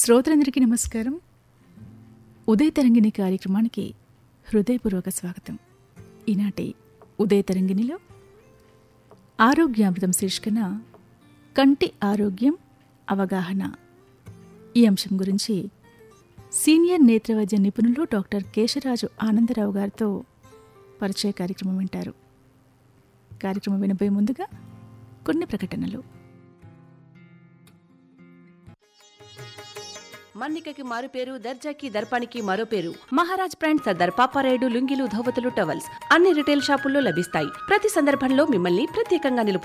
శ్రోతలందరికీ నమస్కారం ఉదయ తరంగిణి కార్యక్రమానికి హృదయపూర్వక స్వాగతం ఈనాటి ఉదయ తరంగిణిలో ఆరోగ్యామృతం శీర్షికన కంటి ఆరోగ్యం అవగాహన ఈ అంశం గురించి సీనియర్ నేత్రవైద్య నిపుణులు డాక్టర్ కేశరాజు ఆనందరావు గారితో పరిచయ కార్యక్రమం వింటారు కార్యక్రమం వినబోయే ముందుగా కొన్ని ప్రకటనలు మన్నికకి మారు పేరు దర్జాకి దర్పానికి మరో పేరు మహారాజ్ బ్రాండ్ సర్దార్ పాపారాయుడు లుంగీలు ధోవతులు టవల్స్ అన్ని రిటైల్ షాపుల్లో లభిస్తాయి ప్రతి సందర్భంలో మిమ్మల్ని ప్రత్యేకంగా నిలుపు